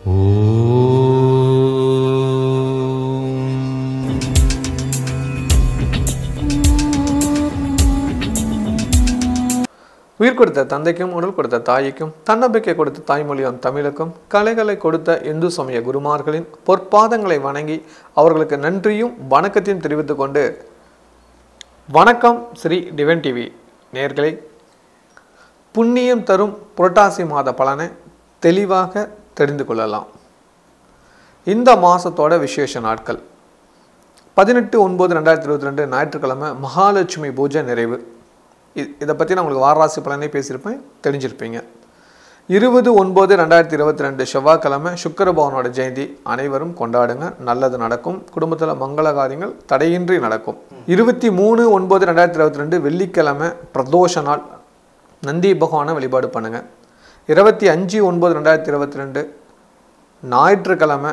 உயிர் கொடுத்த தந்தைக்கும் உடல் கொடுத்த தாய்க்கும் தன்னம்பிக்கை கொடுத்த தாய்மொழியாம் தமிழுக்கும் கலைகளை கொடுத்த இந்து சமய குருமார்களின் பொற்பாதங்களை வணங்கி அவர்களுக்கு நன்றியும் வணக்கத்தையும் தெரிவித்துக் கொண்டு வணக்கம் ஸ்ரீ டிவன் டிவி நேர்களை புண்ணியம் தரும் புரட்டாசி மாத பலனை தெளிவாக தெரிந்து கொள்ளலாம் இந்த மாதத்தோட விசேஷ நாட்கள் பதினெட்டு ஒன்பது ரெண்டாயிரத்தி இருபத்தி ரெண்டு ஞாயிற்றுக்கிழமை மகாலட்சுமி பூஜை நிறைவு இ- இதை பற்றி நான் உங்களுக்கு வாராசி பலனே பேசியிருப்பேன் தெரிஞ்சிருப்பீங்க இருபது ஒன்பது ரெண்டாயிரத்தி இருபத்தி ரெண்டு செவ்வாய்க்கிழமை சுக்கிர பகவானோட ஜெயந்தி அனைவரும் கொண்டாடுங்க நல்லது நடக்கும் குடும்பத்தில் மங்கள காரியங்கள் தடையின்றி நடக்கும் இருபத்தி மூணு ஒன்பது ரெண்டாயிரத்தி இருபத்தி ரெண்டு வெள்ளிக்கிழமை பிரதோஷ நாள் நந்தி பகவானை வழிபாடு பண்ணுங்க இருபத்தி அஞ்சு ஒன்பது ரெண்டாயிரத்தி இருபத்தி ரெண்டு ஞாயிற்றுக்கிழமை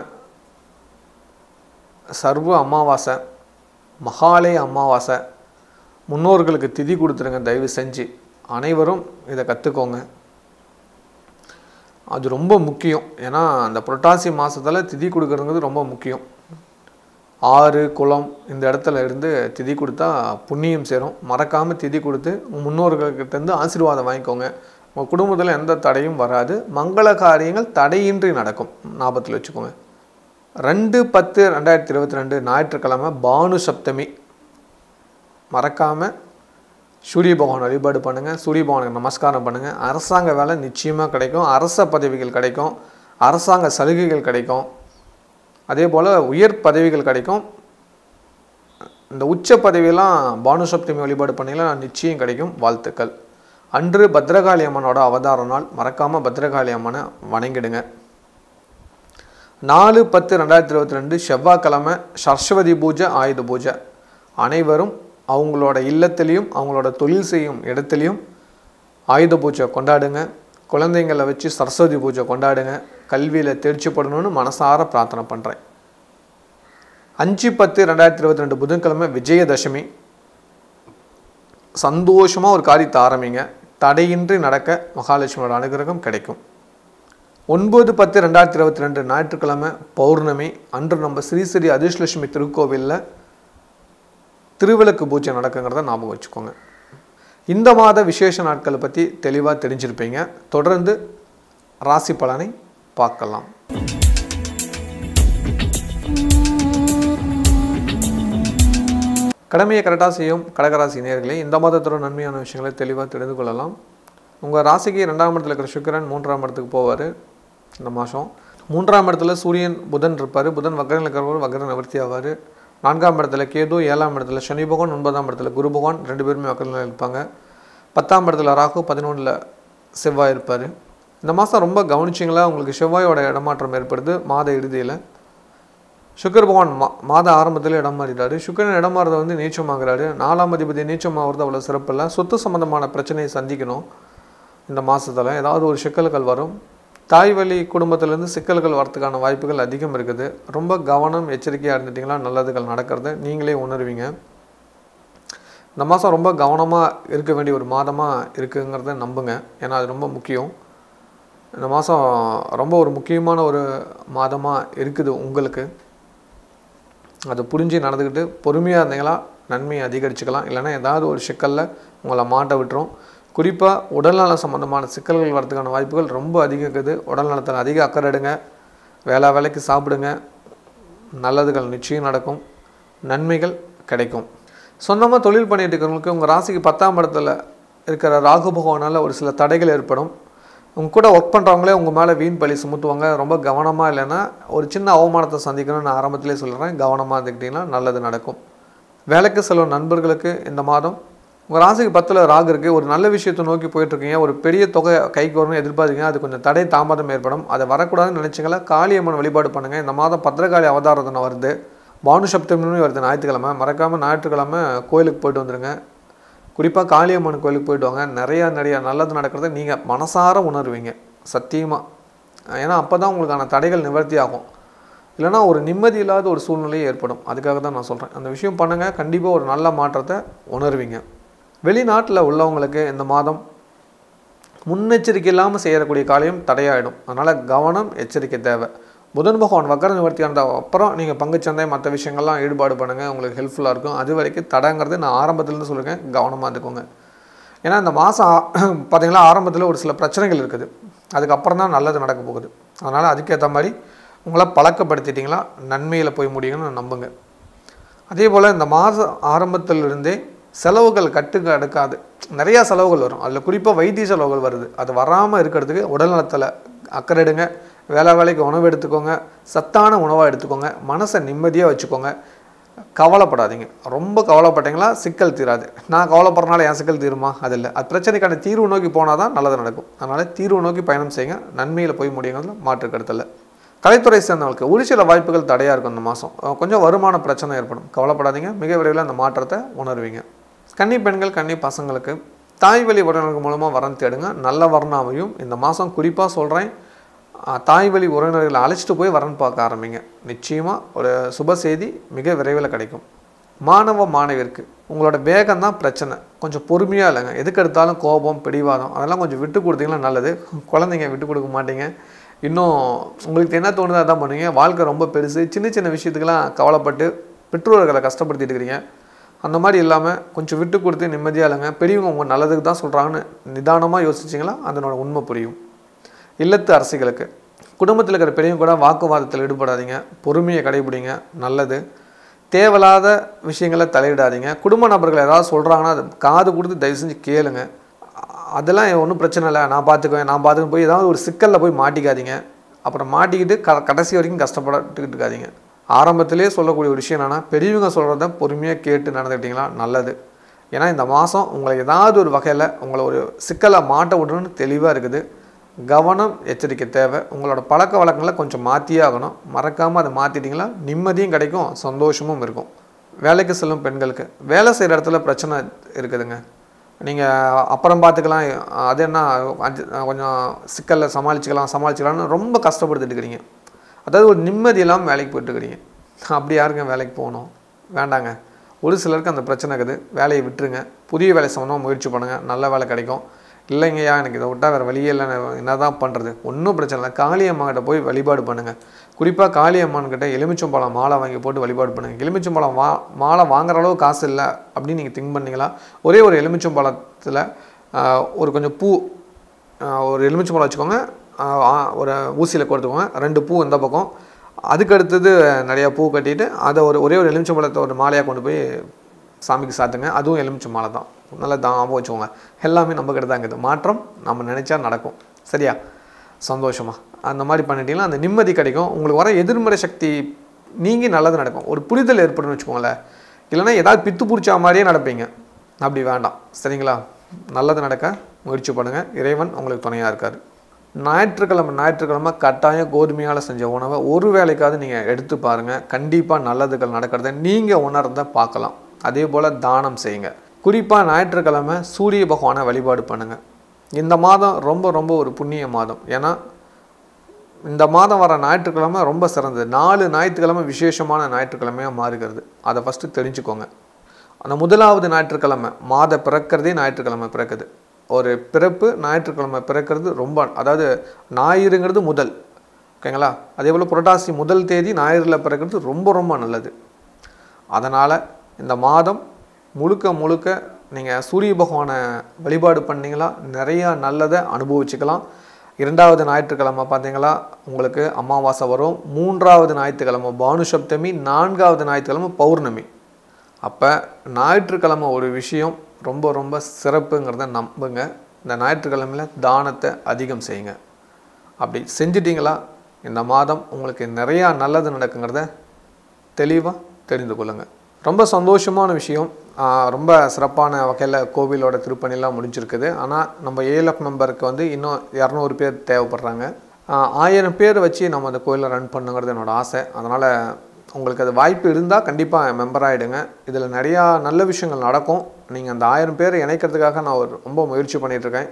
சர்வ அமாவாசை மகாலய அமாவாசை முன்னோர்களுக்கு திதி கொடுத்துருங்க தயவு செஞ்சு அனைவரும் இதை கற்றுக்கோங்க அது ரொம்ப முக்கியம் ஏன்னா அந்த புரட்டாசி மாதத்தில் திதி கொடுக்கறதுங்கிறது ரொம்ப முக்கியம் ஆறு குளம் இந்த இடத்துல இருந்து திதி கொடுத்தா புண்ணியம் சேரும் மறக்காமல் திதி கொடுத்து உங்க முன்னோர்கள்கிட்ட இருந்து ஆசீர்வாதம் வாங்கிக்கோங்க உங்கள் குடும்பத்தில் எந்த தடையும் வராது மங்கள காரியங்கள் தடையின்றி நடக்கும் ஞாபகத்தில் வச்சுக்கோங்க ரெண்டு பத்து ரெண்டாயிரத்தி இருபத்தி ரெண்டு ஞாயிற்றுக்கிழமை பானு சப்தமி மறக்காமல் சூரிய பகவான் வழிபாடு பண்ணுங்கள் சூரிய பகவானுக்கு நமஸ்காரம் பண்ணுங்கள் அரசாங்க வேலை நிச்சயமாக கிடைக்கும் அரச பதவிகள் கிடைக்கும் அரசாங்க சலுகைகள் கிடைக்கும் அதே போல் உயர் பதவிகள் கிடைக்கும் இந்த உச்ச பதவியெல்லாம் பானு சப்தமி வழிபாடு பண்ணிங்கன்னா நிச்சயம் கிடைக்கும் வாழ்த்துக்கள் அன்று பத்ரகாளி அம்மனோட அவதார நாள் மறக்காமல் பத்ரகாளி அம்மனை வணங்கிடுங்க நாலு பத்து ரெண்டாயிரத்தி இருபத்தி ரெண்டு செவ்வாய்க்கிழமை சரஸ்வதி பூஜை ஆயுத பூஜை அனைவரும் அவங்களோட இல்லத்திலையும் அவங்களோட தொழில் செய்யும் இடத்துலையும் ஆயுத பூஜை கொண்டாடுங்க குழந்தைங்களை வச்சு சரஸ்வதி பூஜை கொண்டாடுங்க கல்வியில் தேர்ச்சி படணும்னு மனசார பிரார்த்தனை பண்ணுறேன் அஞ்சு பத்து ரெண்டாயிரத்தி இருபத்தி ரெண்டு புதன்கிழமை விஜயதசமி சந்தோஷமாக ஒரு காரியத்தை ஆரம்பிங்க தடையின்றி நடக்க மகாலட்சுமியோட அனுகிரகம் கிடைக்கும் ஒன்பது பத்து ரெண்டாயிரத்தி இருபத்தி ரெண்டு ஞாயிற்றுக்கிழமை பௌர்ணமி அன்று நம்ம ஸ்ரீ ஸ்ரீ அதிர்ஷ்லட்சுமி திருக்கோவிலில் திருவிளக்கு பூஜை நடக்குங்கிறத ஞாபகம் வச்சுக்கோங்க இந்த மாத விசேஷ நாட்களை பற்றி தெளிவாக தெரிஞ்சிருப்பீங்க தொடர்ந்து ராசி பலனை பார்க்கலாம் கடமையை கரெக்டாக செய்யும் கடகராசி நேயர்களே இந்த மாதத்தோட நன்மையான விஷயங்களை தெளிவாக தெரிந்து கொள்ளலாம் உங்கள் ராசிக்கு ரெண்டாம் இடத்துல இருக்கிற சுக்கிரன் மூன்றாம் இடத்துக்கு போவார் இந்த மாதம் மூன்றாம் இடத்துல சூரியன் புதன் இருப்பார் புதன் வக்கரன் இருக்கிறவர் வக்கர நிவர்த்தி ஆவார் நான்காம் இடத்துல கேது ஏழாம் இடத்துல சனி பகவான் ஒன்பதாம் இடத்துல குரு பகவான் ரெண்டு பேருமே வக்கரனில் இருப்பாங்க பத்தாம் இடத்துல ராகு பதினொன்றில் செவ்வாய் இருப்பார் இந்த மாதம் ரொம்ப கவனிச்சிங்களா உங்களுக்கு செவ்வாயோட இடமாற்றம் ஏற்படுது மாத இறுதியில் சுக்கர பகவான் மா மாத ஆரம்பத்தில் இடம் மாறிட்டாரு சுக்கரன் இடம் மாறுறது வந்து நீச்சமாகிறாரு நாலாம் அதிபதி நீச்சமாகிறது அவ்வளோ சிறப்பு இல்லை சொத்து சம்மந்தமான பிரச்சனையை சந்திக்கணும் இந்த மாதத்தில் ஏதாவது ஒரு சிக்கல்கள் வரும் தாய் வழி குடும்பத்திலேருந்து சிக்கல்கள் வரத்துக்கான வாய்ப்புகள் அதிகம் இருக்குது ரொம்ப கவனம் எச்சரிக்கையாக இருந்துட்டிங்களா நல்லதுகள் நடக்கிறது நீங்களே உணர்வீங்க இந்த மாதம் ரொம்ப கவனமாக இருக்க வேண்டிய ஒரு மாதமாக இருக்குங்கிறத நம்புங்க ஏன்னா அது ரொம்ப முக்கியம் இந்த மாதம் ரொம்ப ஒரு முக்கியமான ஒரு மாதமாக இருக்குது உங்களுக்கு அதை புரிஞ்சு நடந்துக்கிட்டு பொறுமையாக இருந்தீங்களா நன்மையை அதிகரிச்சுக்கலாம் இல்லைன்னா ஏதாவது ஒரு சிக்கலில் உங்களை மாட்ட விட்டுரும் குறிப்பாக உடல்நலம் சம்மந்தமான சிக்கல்கள் வரதுக்கான வாய்ப்புகள் ரொம்ப அதிகம் இருக்குது உடல்நலத்தில் அதிக அக்கறை எடுங்க வேளா வேலைக்கு சாப்பிடுங்க நல்லதுகள் நிச்சயம் நடக்கும் நன்மைகள் கிடைக்கும் சொந்தமாக தொழில் பண்ணிட்டு இருக்கிறவங்களுக்கு உங்கள் ராசிக்கு பத்தாம் இடத்துல இருக்கிற ராகு பகவானால் ஒரு சில தடைகள் ஏற்படும் உங்க கூட ஒர்க் பண்ணுறவங்களே உங்கள் மேலே வீண் பழி சுமத்துவாங்க ரொம்ப கவனமாக இல்லைன்னா ஒரு சின்ன அவமானத்தை சந்திக்கணும்னு நான் ஆரம்பத்திலே சொல்கிறேன் கவனமாக இருந்துக்கிட்டிங்கன்னா நல்லது நடக்கும் வேலைக்கு செல்லும் நண்பர்களுக்கு இந்த மாதம் உங்கள் ராசிக்கு பத்தில் ராகு இருக்குது ஒரு நல்ல விஷயத்தை நோக்கி போயிட்டுருக்கீங்க ஒரு பெரிய தொகை கைக்கு வரணும்னு எதிர்பார்த்தீங்க அது கொஞ்சம் தடை தாமதம் ஏற்படும் அதை வரக்கூடாதுன்னு நினச்சிங்களா காளியம்மன் வழிபாடு பண்ணுங்கள் இந்த மாதம் பத்திரகாளி அவதார தினம் வருது பானு சப்தமி வருது ஞாயிற்றுக்கிழமை மறக்காமல் ஞாயிற்றுக்கிழமை கோயிலுக்கு போயிட்டு வந்துடுங்க குறிப்பாக காளியம்மன் கோயிலுக்கு போயிட்டு வாங்க நிறையா நிறையா நல்லது நடக்கிறத நீங்கள் மனசார உணர்வீங்க சத்தியமாக ஏன்னா அப்போ தான் உங்களுக்கான தடைகள் நிவர்த்தி ஆகும் இல்லைன்னா ஒரு நிம்மதி இல்லாத ஒரு சூழ்நிலை ஏற்படும் அதுக்காக தான் நான் சொல்கிறேன் அந்த விஷயம் பண்ணுங்கள் கண்டிப்பாக ஒரு நல்ல மாற்றத்தை உணர்வீங்க வெளிநாட்டில் உள்ளவங்களுக்கு இந்த மாதம் முன்னெச்சரிக்கை இல்லாமல் செய்யக்கூடிய காரியம் தடையாயிடும் அதனால் கவனம் எச்சரிக்கை தேவை புதன் பகவான் வக்கர நிவர்த்தி ஆன அப்புறம் நீங்கள் பங்குச்சந்தை மற்ற விஷயங்கள்லாம் ஈடுபாடு பண்ணுங்கள் உங்களுக்கு ஹெல்ப்ஃபுல்லாக இருக்கும் அது வரைக்கும் தடைங்கிறது நான் ஆரம்பத்துலேருந்து சொல்லியிருக்கேன் கவனமாக இருந்துக்கோங்க ஏன்னா இந்த மாதம் பார்த்தீங்களா ஆரம்பத்தில் ஒரு சில பிரச்சனைகள் இருக்குது அதுக்கப்புறம் தான் நல்லது நடக்க போகுது அதனால் அதுக்கேற்ற மாதிரி உங்களை பழக்கப்படுத்திட்டிங்களா நன்மையில் போய் முடியுங்கன்னு நம்புங்க அதே போல் இந்த மாத ஆரம்பத்திலிருந்தே செலவுகள் கட்டுக்கு அடுக்காது நிறையா செலவுகள் வரும் அதில் குறிப்பாக வைத்திய செலவுகள் வருது அது வராமல் இருக்கிறதுக்கு உடல்நலத்தில் அக்கறை எடுங்க வேலை வேலைக்கு உணவு எடுத்துக்கோங்க சத்தான உணவாக எடுத்துக்கோங்க மனசை நிம்மதியாக வச்சுக்கோங்க கவலைப்படாதீங்க ரொம்ப கவலைப்பட்டீங்களா சிக்கல் தீராது நான் கவலைப்படுறனால என் சிக்கல் தீருமா அது இல்லை அது பிரச்சனைக்கான தீர்வு நோக்கி போனால் தான் நல்லது நடக்கும் அதனால் தீர்வு நோக்கி பயணம் செய்யுங்க நன்மையில் போய் முடியுங்கிறதுல மாற்று கருத்தில் கலைத்துறை சேர்ந்தவங்களுக்கு ஒரு சில வாய்ப்புகள் தடையாக இருக்கும் இந்த மாதம் கொஞ்சம் வருமான பிரச்சனை ஏற்படும் கவலைப்படாதீங்க மிக விரைவில் அந்த மாற்றத்தை உணர்வீங்க கன்னி பெண்கள் கன்னி பசங்களுக்கு தாய் வழி உறவினர்கள் மூலமாக வரன் தேடுங்க நல்ல வரனாமையும் இந்த மாதம் குறிப்பாக சொல்கிறேன் தாய் வழி உறவினர்களை அழைச்சிட்டு போய் வரன் பார்க்க ஆரம்பிங்க நிச்சயமாக ஒரு சுப செய்தி மிக விரைவில் கிடைக்கும் மாணவ மாணவியருக்கு உங்களோட வேகம் தான் பிரச்சனை கொஞ்சம் பொறுமையாக இல்லைங்க எதுக்கு எடுத்தாலும் கோபம் பிடிவாதம் அதெல்லாம் கொஞ்சம் விட்டு கொடுத்தீங்கன்னா நல்லது குழந்தைங்க விட்டு கொடுக்க மாட்டீங்க இன்னும் உங்களுக்கு என்ன தோணுதோ அதான் பண்ணுவீங்க வாழ்க்கை ரொம்ப பெருசு சின்ன சின்ன விஷயத்துக்கெல்லாம் கவலைப்பட்டு பெற்றோர்களை கஷ்டப்படுத்திட்டு இருக்கிறீங்க அந்த மாதிரி இல்லாமல் கொஞ்சம் விட்டு கொடுத்து நிம்மதியாக இல்லைங்க பெரியவங்க உங்கள் நல்லதுக்கு தான் சொல்கிறாங்கன்னு நிதானமாக யோசிச்சிங்களா அதனோட உண்மை புரியும் இல்லத்து அரசிகளுக்கு குடும்பத்தில் இருக்கிற பெரியவங்க கூட வாக்குவாதத்தில் ஈடுபடாதீங்க பொறுமையை கடைபிடிங்க நல்லது தேவையில்லாத விஷயங்களை தலையிடாதீங்க குடும்ப நபர்கள் ஏதாவது சொல்கிறாங்கன்னா அது காது கொடுத்து தயவு செஞ்சு கேளுங்க அதெல்லாம் ஒன்றும் பிரச்சனை இல்லை நான் பார்த்துக்குவேன் நான் பார்த்துக்க போய் ஏதாவது ஒரு சிக்கலில் போய் மாட்டிக்காதீங்க அப்புறம் மாட்டிக்கிட்டு க கடைசி வரைக்கும் கஷ்டப்பட்டுக்கிட்டு இருக்காதீங்க ஆரம்பத்திலே சொல்லக்கூடிய ஒரு விஷயம் என்னென்னா பெரியவங்க சொல்கிறத பொறுமையாக கேட்டு நடந்துக்கிட்டிங்களா நல்லது ஏன்னா இந்த மாதம் உங்களை ஏதாவது ஒரு வகையில் உங்களை ஒரு சிக்கலை மாட்ட விடணும்னு தெளிவாக இருக்குது கவனம் எச்சரிக்கை தேவை உங்களோட பழக்க வழக்கங்களை கொஞ்சம் மாற்றியே ஆகணும் மறக்காமல் அதை மாற்றிட்டிங்களா நிம்மதியும் கிடைக்கும் சந்தோஷமும் இருக்கும் வேலைக்கு செல்லும் பெண்களுக்கு வேலை செய்கிற இடத்துல பிரச்சனை இருக்குதுங்க நீங்கள் அப்புறம் பார்த்துக்கலாம் அது என்ன அஞ்சு கொஞ்சம் சிக்கலில் சமாளிச்சுக்கலாம் சமாளிச்சுக்கலாம்னு ரொம்ப கஷ்டப்படுத்திட்டு இருக்கிறீங்க அதாவது ஒரு நிம்மதி இல்லாமல் வேலைக்கு போயிட்டுருக்கிறீங்க அப்படி யாருங்க வேலைக்கு போகணும் வேண்டாங்க ஒரு சிலருக்கு அந்த பிரச்சனை இருக்குது வேலையை விட்டுருங்க புதிய வேலை சம்மந்தமாக முயற்சி பண்ணுங்கள் நல்ல வேலை கிடைக்கும் இல்லைங்கய்யா எனக்கு இதை விட்டால் வேறு வழியே இல்லை என்ன தான் பண்ணுறது ஒன்றும் பிரச்சனை இல்லை காளியம்மா கிட்ட போய் வழிபாடு பண்ணுங்கள் குறிப்பாக காளியம்மன் கிட்ட எலுமிச்சம்பழம் மாலை வாங்கி போட்டு வழிபாடு பண்ணுங்கள் எலுமிச்சம்பழம் வா மாலை வாங்குற அளவு காசு இல்லை அப்படின்னு நீங்கள் திங்க் பண்ணீங்களா ஒரே ஒரு எலுமிச்சம்பழத்தில் ஒரு கொஞ்சம் பூ ஆஹ் ஒரு எலுமிச்சம்பழம் வச்சுக்கோங்க ஆஹ் ஆ- ஒரு ஊசியில் கொடுத்துக்கோங்க ரெண்டு பூ இந்த பக்கம் அதுக்கு அடுத்தது நிறையா பூ கட்டிட்டு அதை ஒரு ஒரே ஒரு எலுமிச்சம்பழத்தை ஒரு மாலையாக கொண்டு போய் சாமிக்கு சாத்துங்க அதுவும் எலுமிச்சை மாலை தான் நல்லா தாபம் வச்சுக்கோங்க எல்லாமே நம்ம கிட்ட தான் இருக்குது மாற்றம் நம்ம நினச்சா நடக்கும் சரியா சந்தோஷமா அந்த மாதிரி பண்ணிட்டீங்கன்னா அந்த நிம்மதி கிடைக்கும் உங்களுக்கு வர எதிர்மறை சக்தி நீங்கி நல்லது நடக்கும் ஒரு புரிதல் ஏற்படும்னு வச்சுக்கோங்களேன் இல்லைன்னா ஏதாவது பித்து பிடிச்ச மாதிரியே நடப்பீங்க அப்படி வேண்டாம் சரிங்களா நல்லது நடக்க முயற்சி பண்ணுங்கள் இறைவன் உங்களுக்கு துணையாக இருக்கார் ஞாயிற்றுக்கிழமை ஞாயிற்றுக்கிழமை கட்டாயம் கோதுமையால் செஞ்ச உணவை ஒரு வேளைக்காவது நீங்கள் எடுத்து பாருங்கள் கண்டிப்பாக நல்லதுகள் நடக்கிறத நீங்கள் உணர்ந்த பார்க்கலாம் அதே போல் தானம் செய்யுங்க குறிப்பாக ஞாயிற்றுக்கிழமை சூரிய பகவானை வழிபாடு பண்ணுங்கள் இந்த மாதம் ரொம்ப ரொம்ப ஒரு புண்ணிய மாதம் ஏன்னா இந்த மாதம் வர ஞாயிற்றுக்கிழமை ரொம்ப சிறந்தது நாலு ஞாயிற்றுக்கிழமை விசேஷமான ஞாயிற்றுக்கிழமையாக மாறுகிறது அதை ஃபஸ்ட்டு தெரிஞ்சுக்கோங்க அந்த முதலாவது ஞாயிற்றுக்கிழமை மாத பிறக்கிறதே ஞாயிற்றுக்கிழமை பிறக்குது ஒரு பிறப்பு ஞாயிற்றுக்கிழமை பிறக்கிறது ரொம்ப அதாவது ஞாயிறுங்கிறது முதல் ஓகேங்களா அதே போல் புரட்டாசி முதல் தேதி ஞாயிறில் பிறக்கிறது ரொம்ப ரொம்ப நல்லது அதனால் இந்த மாதம் முழுக்க முழுக்க நீங்கள் சூரிய பகவானை வழிபாடு பண்ணீங்களா நிறையா நல்லதை அனுபவிச்சுக்கலாம் இரண்டாவது ஞாயிற்றுக்கிழமை பார்த்தீங்களா உங்களுக்கு அமாவாசை வரும் மூன்றாவது ஞாயிற்றுக்கிழமை பானு சப்தமி நான்காவது ஞாயிற்றுக்கிழமை பௌர்ணமி அப்போ ஞாயிற்றுக்கிழமை ஒரு விஷயம் ரொம்ப ரொம்ப சிறப்புங்கிறத நம்புங்க இந்த ஞாயிற்றுக்கிழமையில் தானத்தை அதிகம் செய்யுங்க அப்படி செஞ்சிட்டிங்களா இந்த மாதம் உங்களுக்கு நிறையா நல்லது நடக்குங்கிறத தெளிவாக தெரிந்து கொள்ளுங்கள் ரொம்ப சந்தோஷமான விஷயம் ஆஹ் ரொம்ப சிறப்பான வகையில் கோவிலோட திருப்பணிலாம் முடிஞ்சிருக்குது ஆனால் நம்ம ஏஎல்எஃப் மெம்பருக்கு வந்து இன்னும் இரநூறு பேர் தேவைப்படுறாங்க ஆஹ் ஆயிரம் பேர் வச்சு நம்ம அந்த கோயிலை ரன் பண்ணுங்கிறது என்னோட ஆசை அதனால் உங்களுக்கு அது வாய்ப்பு இருந்தால் கண்டிப்பாக மெம்பர் ஆகிடுங்க இதில் நிறையா நல்ல விஷயங்கள் நடக்கும் நீங்கள் அந்த ஆயிரம் பேரை இணைக்கிறதுக்காக நான் ஒரு ரொம்ப முயற்சி பண்ணிகிட்ருக்கேன்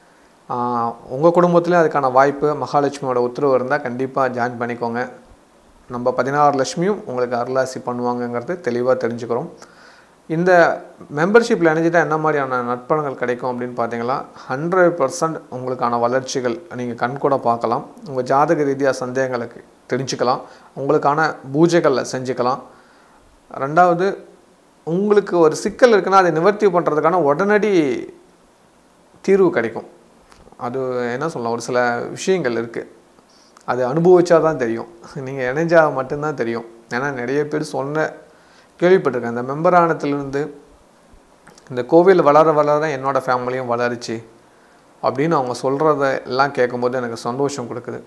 உங்கள் குடும்பத்துலேயும் அதுக்கான வாய்ப்பு மகாலட்சுமியோட உத்தரவு இருந்தால் கண்டிப்பாக ஜாயின் பண்ணிக்கோங்க நம்ம பதினாறு லட்சுமியும் உங்களுக்கு அருளாசி பண்ணுவாங்கங்கிறது தெளிவாக தெரிஞ்சுக்கிறோம் இந்த மெம்பர்ஷிப்பில் இணைஞ்சிட்டா என்ன மாதிரியான நற்பலன்கள் கிடைக்கும் அப்படின்னு பார்த்தீங்கன்னா ஹண்ட்ரட் பர்சன்ட் உங்களுக்கான வளர்ச்சிகள் நீங்கள் கண்கூட பார்க்கலாம் உங்கள் ஜாதக ரீதியாக சந்தேகங்களுக்கு தெரிஞ்சுக்கலாம் உங்களுக்கான பூஜைகளில் செஞ்சுக்கலாம் ரெண்டாவது உங்களுக்கு ஒரு சிக்கல் இருக்குன்னா அதை நிவர்த்தி பண்ணுறதுக்கான உடனடி தீர்வு கிடைக்கும் அது என்ன சொல்லலாம் ஒரு சில விஷயங்கள் இருக்குது அது அனுபவிச்சா தான் தெரியும் நீங்கள் இணைஞ்சா மட்டும்தான் தெரியும் ஏன்னா நிறைய பேர் சொன்ன கேள்விப்பட்டிருக்கேன் இந்த மெம்பர் ஆனத்துலேருந்து இந்த கோவில் வளர வளர என்னோடய ஃபேமிலியும் வளருச்சு அப்படின்னு அவங்க சொல்கிறத எல்லாம் கேட்கும்போது எனக்கு சந்தோஷம் கொடுக்குது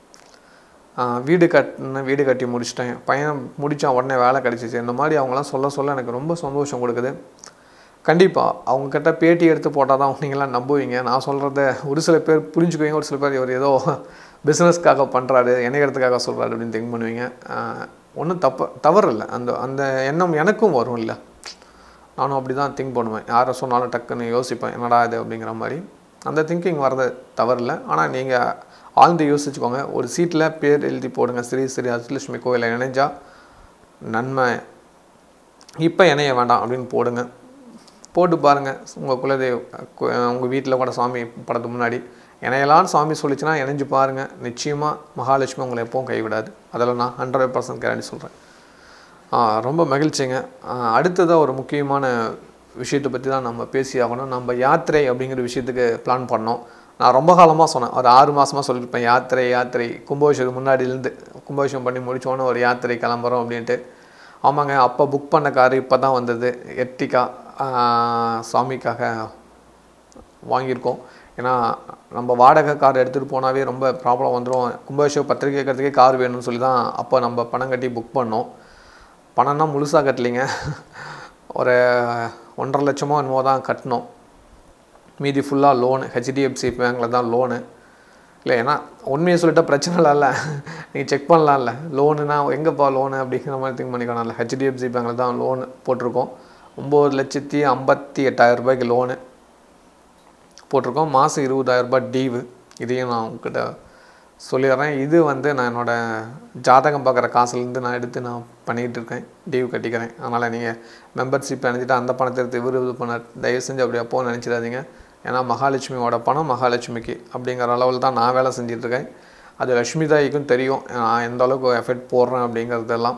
ஆஹ் வீடு கட்டின வீடு கட்டி முடிச்சிட்டேன் பையன் முடித்தான் உடனே வேலை கிடச்சிச்சு இந்த மாதிரி அவங்களாம் சொல்ல சொல்ல எனக்கு ரொம்ப சந்தோஷம் கொடுக்குது கண்டிப்பாக அவங்கக்கிட்ட பேட்டி எடுத்து போட்டால் தான் நீங்களாம் நம்புவீங்க நான் சொல்கிறத ஒரு சில பேர் புரிஞ்சுக்குவீங்க ஒரு சில பேர் இவர் ஏதோ பிஸ்னஸ்க்காக பண்ணுறாரு இணையறதுக்காக சொல்கிறாரு அப்படின்னு திங்க் பண்ணுவீங்க ஒன்றும் தப்பு தவறு இல்லை அந்த அந்த எண்ணம் எனக்கும் வரும் இல்லை நானும் அப்படி தான் திங்க் பண்ணுவேன் யாரை சொன்னாலும் டக்குன்னு யோசிப்பேன் என்னடா இது அப்படிங்கிற மாதிரி அந்த திங்கிங் வரது தவறில்லை ஆனால் நீங்கள் ஆழ்ந்து யோசிச்சுக்கோங்க ஒரு சீட்டில் பேர் எழுதி போடுங்க ஸ்ரீ ஸ்ரீ அஷ்டலட்சுமி கோயிலில் இணைஞ்சா நன்மை இப்போ இணைய வேண்டாம் அப்படின்னு போடுங்க போட்டு பாருங்கள் உங்கள் குலதெய்வ உங்கள் வீட்டில் கூட சாமி படத்துக்கு முன்னாடி இணையலான்னு சாமி சொல்லிச்சுன்னா இணைஞ்சு பாருங்கள் நிச்சயமாக மகாலட்சுமி உங்களை எப்பவும் கைவிடாது அதில் நான் ஹண்ட்ரட் பர்சன்ட் கேரண்டி சொல்கிறேன் ரொம்ப மகிழ்ச்சிங்க அடுத்ததாக ஒரு முக்கியமான விஷயத்தை பற்றி தான் நம்ம பேசி ஆகணும் நம்ம யாத்திரை அப்படிங்கிற விஷயத்துக்கு பிளான் பண்ணோம் நான் ரொம்ப காலமாக சொன்னேன் ஒரு ஆறு மாதமாக சொல்லியிருப்பேன் யாத்திரை யாத்திரை கும்பாபிஷேகம் முன்னாடியிலேருந்து கும்பாபிஷேகம் பண்ணி முடிச்சோன்னே ஒரு யாத்திரை கிளம்புறோம் அப்படின்ட்டு ஆமாங்க அப்போ புக் பண்ண கார் இப்போ தான் வந்தது எர்டிகா சாமிக்காக வாங்கியிருக்கோம் ஏன்னா நம்ம வாடகை கார் எடுத்துகிட்டு போனாவே ரொம்ப ப்ராப்ளம் வந்துடும் கும்பாபிஷேகம் பத்திரிக்கை வைக்கிறதுக்கே கார் வேணும்னு சொல்லி தான் அப்போ நம்ம பணம் கட்டி புக் பண்ணோம் பணம்னா முழுசாக கட்டலிங்க ஒரு ஒன்றரை லட்சமோ என்னமோ தான் கட்டினோம் மீதி ஃபுல்லாக லோனு ஹெச்டிஎஃப்சி பேங்கில் தான் லோனு இல்லை ஏன்னா உண்மையை சொல்லிட்டா பிரச்சனை இல்லைல்ல நீங்கள் செக் பண்ணலாம்ல லோனுனா எங்கேப்பா லோனு அப்படிங்கிற மாதிரி திங்க் பண்ணிக்கலாம்ல ஹெச்டிஎஃப்சி பேங்கில் தான் லோனு போட்டிருக்கோம் ஒம்பது லட்சத்தி ஐம்பத்தி எட்டாயிரம் ரூபாய்க்கு லோனு போட்டிருக்கோம் மாதம் இருபதாயிரம் ரூபாய் டீவு இதையும் நான் உங்ககிட்ட சொல்லிடுறேன் இது வந்து நான் என்னோடய ஜாதகம் பார்க்குற காசுலேருந்து நான் எடுத்து நான் பண்ணிகிட்டு இருக்கேன் டியூ கட்டிக்கிறேன் அதனால் நீங்கள் மெம்பர்ஷிப் அணிஞ்சிட்டு அந்த பணத்தை எடுத்து இவர் இது பண்ண தயவு செஞ்சு அப்படி அப்போ நினச்சிடாதீங்க ஏன்னா மகாலட்சுமியோட பணம் மகாலட்சுமிக்கு அப்படிங்கிற அளவில் தான் நான் வேலை செஞ்சிட்ருக்கேன் அது லக்ஷ்மி தாய்க்கும் தெரியும் நான் எந்த அளவுக்கு எஃபெக்ட் போடுறேன் அப்படிங்கிறதெல்லாம்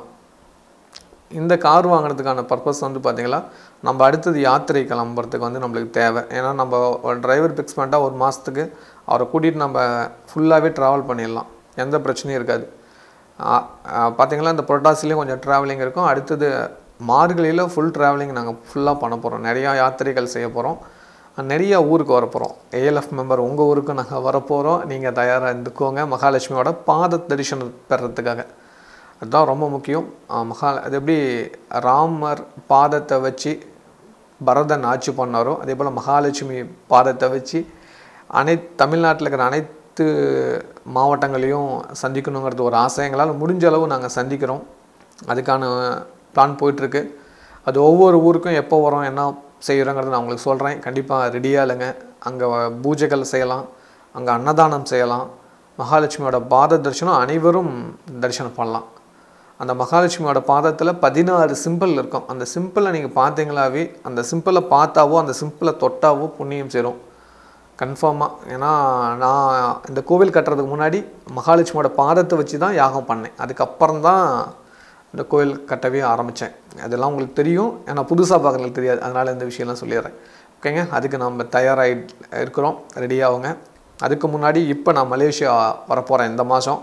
இந்த கார் வாங்குறதுக்கான பர்பஸ் வந்து பார்த்திங்கன்னா நம்ம அடுத்தது யாத்திரை கிளம்புறதுக்கு வந்து நம்மளுக்கு தேவை ஏன்னா நம்ம ஒரு டிரைவர் ஃபிக்ஸ் பண்ணிட்டா ஒரு மாதத்துக்கு அவரை கூட்டிகிட்டு நம்ம ஃபுல்லாகவே ட்ராவல் பண்ணிடலாம் எந்த பிரச்சனையும் இருக்காது பார்த்திங்கன்னா இந்த புரட்டாசிலையும் கொஞ்சம் ட்ராவலிங் இருக்கும் அடுத்தது மார்கழியில் ஃபுல் ட்ராவலிங் நாங்கள் ஃபுல்லாக பண்ண போகிறோம் நிறையா யாத்திரைகள் செய்ய போகிறோம் நிறைய ஊருக்கு வர போகிறோம் ஏஎல்எஃப் மெம்பர் உங்கள் ஊருக்கு நாங்கள் வரப்போகிறோம் நீங்கள் தயாராக இருந்துக்கோங்க மகாலட்சுமியோட பாத தரிசனம் பெறத்துக்காக அதுதான் ரொம்ப முக்கியம் மகா அது எப்படி ராமர் பாதத்தை வச்சு பரதன் ஆட்சி பண்ணாரோ அதே போல் மகாலட்சுமி பாதத்தை வச்சு அனைத்து தமிழ்நாட்டில் இருக்கிற அனைத்து மாவட்டங்களையும் சந்திக்கணுங்கிறது ஒரு ஆசை எங்களால் முடிஞ்ச அளவு நாங்கள் சந்திக்கிறோம் அதுக்கான பிளான் போயிட்டுருக்கு அது ஒவ்வொரு ஊருக்கும் எப்போ வரோம் என்ன செய்கிறோங்கிறத நான் உங்களுக்கு சொல்கிறேன் கண்டிப்பாக ரெடியாக இல்லைங்க அங்கே பூஜைகள் செய்யலாம் அங்கே அன்னதானம் செய்யலாம் மகாலட்சுமியோட பாத தரிசனம் அனைவரும் தரிசனம் பண்ணலாம் அந்த மகாலட்சுமியோட பாதத்தில் பதினாறு சிம்பிள் இருக்கும் அந்த சிம்பிளை நீங்கள் பார்த்தீங்களாவே அந்த சிம்பிளை பார்த்தாவோ அந்த சிம்பிளை தொட்டாவோ புண்ணியம் சேரும் கன்ஃபார்மாக ஏன்னா நான் இந்த கோவில் கட்டுறதுக்கு முன்னாடி மகாலட்சுமியோட பாதத்தை வச்சு தான் யாகம் பண்ணேன் அதுக்கப்புறம் தான் இந்த கோவில் கட்டவே ஆரம்பித்தேன் அதெல்லாம் உங்களுக்கு தெரியும் ஏன்னா புதுசாக பார்க்குறதுக்கு தெரியாது அதனால் இந்த விஷயம்லாம் சொல்லிடுறேன் ஓகேங்க அதுக்கு நம்ம தயாராகி இருக்கிறோம் ரெடியாகுங்க அதுக்கு முன்னாடி இப்போ நான் மலேசியா வரப்போகிறேன் இந்த மாதம்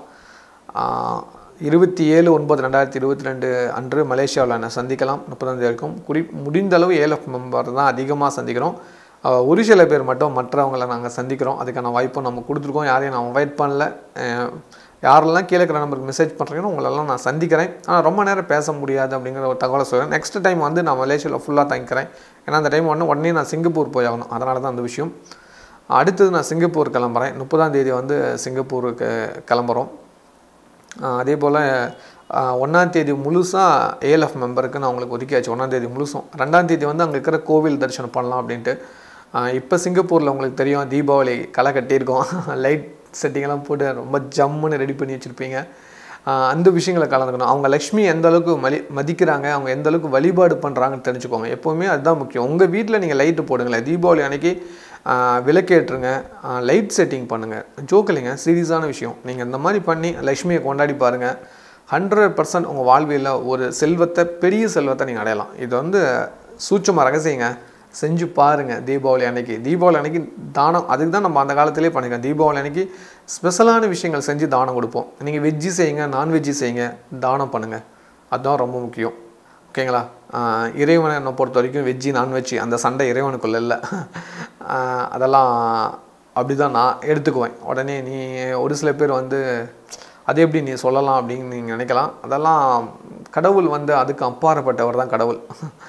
இருபத்தி ஏழு ஒன்பது ரெண்டாயிரத்தி இருபத்தி ரெண்டு அன்று மலேசியாவில் நான் சந்திக்கலாம் முப்பதாம் தேதி வரைக்கும் குறி முடிந்த அளவு ஏஎல்எஃப் மெம்பர் தான் அதிகமாக சந்திக்கிறோம் ஒரு சில பேர் மட்டும் மற்றவங்களை நாங்கள் சந்திக்கிறோம் அதுக்கான வாய்ப்பும் நம்ம கொடுத்துருக்கோம் யாரையும் நான் அவாய்ட் பண்ணல யாரெல்லாம் கீழே இருக்கிற நம்பருக்கு மெசேஜ் பண்ணுறீங்களோ உங்களெல்லாம் நான் சந்திக்கிறேன் ஆனால் ரொம்ப நேரம் பேச முடியாது அப்படிங்கிற ஒரு தகவலை சொல்கிறேன் நெக்ஸ்ட் டைம் வந்து நான் மலேசியாவில் ஃபுல்லாக தங்கிக்கிறேன் ஏன்னா அந்த டைம் ஒன்று உடனே நான் சிங்கப்பூர் போய் ஆகணும் அதனால தான் அந்த விஷயம் அடுத்தது நான் சிங்கப்பூர் கிளம்புறேன் முப்பதாம் தேதி வந்து சிங்கப்பூருக்கு கிளம்புறோம் அதே போல் ஒன்றாந்தேதி முழுசாக ஏஎல்எஃப் மெம்பருக்கு நான் உங்களுக்கு ஒதுக்கியாச்சு ஒன்றாந்தேதி முழுசும் ரெண்டாந்தேதி வந்து அங்கே இருக்கிற கோவில் தரிசனம் பண்ணலாம் அப்படின்ட்டு இப்போ சிங்கப்பூரில் உங்களுக்கு தெரியும் தீபாவளி களை கட்டியிருக்கோம் லைட் செட்டிங்கெல்லாம் போட்டு ரொம்ப ஜம்முன்னு ரெடி பண்ணி வச்சுருப்பீங்க ஆஹ் அந்த விஷயங்களை கலந்துக்கணும் அவங்க லக்ஷ்மி எந்த அளவுக்கு மலி மதிக்கிறாங்க அவங்க எந்த அளவுக்கு வழிபாடு பண்ணுறாங்கன்னு தெரிஞ்சுக்கோங்க எப்போவுமே அதுதான் முக்கியம் உங்கள் வீட்டில் நீங்கள் லைட்டு போடுங்களேன் தீபாவளி அன்னைக்கு ஆஹ் விளக்கேற்றுங்க லைட் செட்டிங் பண்ணுங்கள் ஜோக் இல்லைங்க சீரியஸான விஷயம் நீங்கள் இந்த மாதிரி பண்ணி லக்ஷ்மியை கொண்டாடி பாருங்கள் ஹண்ட்ரட் பர்சன்ட் உங்கள் வாழ்வியலில் ஒரு செல்வத்தை பெரிய செல்வத்தை நீங்கள் அடையலாம் இது வந்து சூட்சமாக ரகசியங்க செஞ்சு பாருங்க தீபாவளி அன்னைக்கு தீபாவளி அன்னைக்கு தானம் அதுக்கு தான் நம்ம அந்த காலத்திலே பண்ணிருக்கோம் தீபாவளி அன்னைக்கு ஸ்பெஷலான விஷயங்கள் செஞ்சு தானம் கொடுப்போம் நீங்கள் வெஜ்ஜி செய்யுங்க நான்வெஜ்ஜி செய்யுங்க தானம் பண்ணுங்கள் அதுதான் ரொம்ப முக்கியம் ஓகேங்களா ஆஹ் இறைவனை என்னை பொறுத்த வரைக்கும் வெஜ்ஜி நான்வெஜ்ஜி அந்த சண்டை இறைவனுக்குள்ள இல்லை ஆஹ் அதெல்லாம் அப்படி தான் நான் எடுத்துக்குவேன் உடனே நீ ஒரு சில பேர் வந்து அது எப்படி நீ சொல்லலாம் அப்படின்னு நீங்கள் நினைக்கலாம் அதெல்லாம் கடவுள் வந்து அதுக்கு அப்பாற்பட்டவர் தான் கடவுள்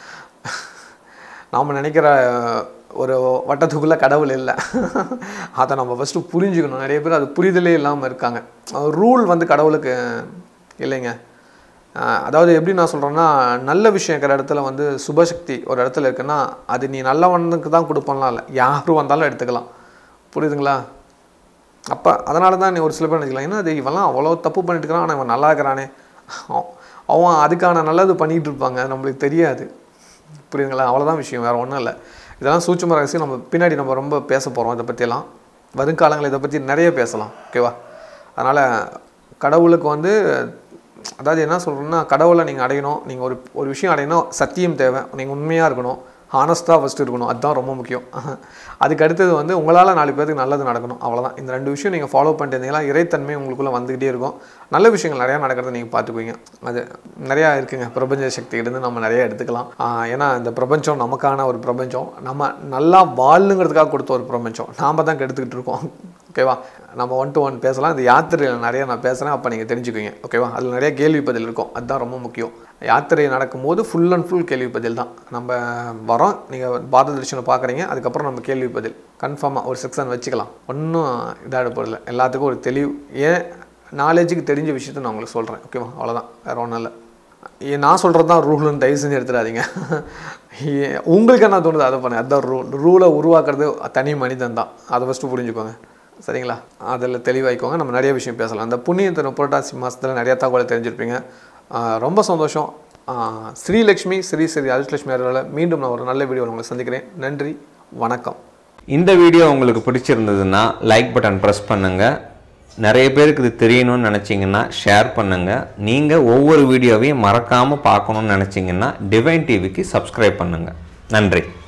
நாம் நினைக்கிற ஒரு வட்டத்துக்குள்ளே கடவுள் இல்லை அதை நம்ம ஃபஸ்ட்டு புரிஞ்சுக்கணும் நிறைய பேர் அது புரிதலே இல்லாமல் இருக்காங்க ரூல் வந்து கடவுளுக்கு இல்லைங்க அஹ் அதாவது எப்படி நான் சொல்கிறேன்னா நல்ல விஷயம் இருக்கிற இடத்துல வந்து சுபசக்தி ஒரு இடத்துல இருக்குன்னா அது நீ நல்லவனுக்கு தான் கொடுப்பலாம் இல்லை யார் வந்தாலும் எடுத்துக்கலாம் புரியுதுங்களா அப்போ அதனால தான் நீ ஒரு சில பேர் நினைக்கலாம் ஏன்னா அது இவெல்லாம் அவ்வளோ தப்பு பண்ணிட்டு இருக்கிறான் ஆனால் இவன் நல்லா இருக்கிறானே அவ- அவன் அதுக்கான நல்லது பண்ணிகிட்டு இருப்பாங்க நம்மளுக்கு தெரியாது புரியுதுங்களா அவ்வளோதான் விஷயம் வேறு ஒன்றும் இல்லை இதெல்லாம் சூட்சும ரகசியம் நம்ம பின்னாடி நம்ம ரொம்ப பேச போகிறோம் இதை பற்றியெல்லாம் வருங்காலங்கள் இதை பற்றி நிறைய பேசலாம் ஓகேவா அதனால் கடவுளுக்கு வந்து அதாவது என்ன சொல்கிறேன்னா கடவுளை நீங்கள் அடையணும் நீங்கள் ஒரு ஒரு விஷயம் அடையணும் சத்தியம் தேவை நீங்கள் உண்மையாக இருக்கணும் ஹானஸ்ட்டாக ஃபஸ்ட்டு இருக்கணும் அதுதான் ரொம்ப முக்கியம் அதுக்கு அடுத்தது வந்து உங்களால் நாலு பேருக்கு நல்லது நடக்கணும் அவ்வளோதான் இந்த ரெண்டு விஷயம் நீங்கள் ஃபாலோ பண்ணிட்டு இருந்தீங்கன்னா இறைத்தன்மை உங்களுக்குள்ளே வந்துக்கிட்டே இருக்கும் நல்ல விஷயங்கள் நிறையா நடக்கிறத நீங்கள் பார்த்துக்குவீங்க அது நிறையா இருக்குங்க பிரபஞ்ச சக்திகிட்டேருந்து நம்ம நிறைய எடுத்துக்கலாம் ஆஹ் ஏன்னா இந்த பிரபஞ்சம் நமக்கான ஒரு பிரபஞ்சம் நம்ம நல்லா வாழணுங்கிறதுக்காக கொடுத்த ஒரு பிரபஞ்சம் நாம் தான் கெடுத்துக்கிட்டு இருக்கோம் ஓகேவா நம்ம ஒன் டு ஒன் பேசலாம் இந்த யாத்திரையில் நிறைய நான் பேசுகிறேன் அப்போ நீங்கள் தெரிஞ்சுக்குவீங்க ஓகேவா அதில் நிறைய கேள்வி பதில் இருக்கும் அதுதான் ரொம்ப முக்கியம் யாத்திரை நடக்கும்போது ஃபுல் அண்ட் ஃபுல் கேள்வி பதில் தான் நம்ம வரோம் நீங்கள் பாரத தரிசனம் பார்க்குறீங்க அதுக்கப்புறம் நம்ம கேள்வி பதில் கன்ஃபார்மாக ஒரு செக்ஷன் வச்சுக்கலாம் ஒன்றும் இதாக போதில்லை எல்லாத்துக்கும் ஒரு தெளிவு ஏன் நாலேஜுக்கு தெரிஞ்ச விஷயத்த நான் உங்களுக்கு சொல்கிறேன் ஓகேவா அவ்வளோதான் வேறு ஒன்றும் இல்லை ஏ, நான் சொல்கிறது தான் ரூல்னு தயவு செஞ்சு எடுத்துடாதீங்க ஏ, உங்களுக்கு என்ன தோணுது அதை பண்ணு அதுதான் ரூல் ரூலை உருவாக்குறது தனி மனிதன் தான் அதை ஃபஸ்ட்டு புரிஞ்சுக்கோங்க சரிங்களா அதில் தெளிவாய்க்கோங்க நம்ம நிறைய விஷயம் பேசலாம் அந்த புண்ணியத்தின புரட்டாசி மாதத்தில் நிறைய தகவலை தெரிஞ்சிருப்பீங்க ஆஹ் ரொம்ப சந்தோஷம் ஆஹ் ஸ்ரீலக்ஷ்மி ஸ்ரீ ஸ்ரீ அஜலட்சுமி அவர்களை மீண்டும் நான் ஒரு நல்ல வீடியோவில் உங்களை சந்திக்கிறேன் நன்றி வணக்கம் இந்த வீடியோ உங்களுக்கு பிடிச்சிருந்ததுன்னா லைக் பட்டன் ப்ரெஸ் பண்ணுங்கள் நிறைய பேருக்கு இது தெரியணும்னு நினச்சிங்கன்னா ஷேர் பண்ணுங்கள் நீங்கள் ஒவ்வொரு வீடியோவையும் மறக்காமல் பார்க்கணும்னு நினச்சிங்கன்னா டிவைன் டிவிக்கு சப்ஸ்கிரைப் பண்ணுங்கள் நன்றி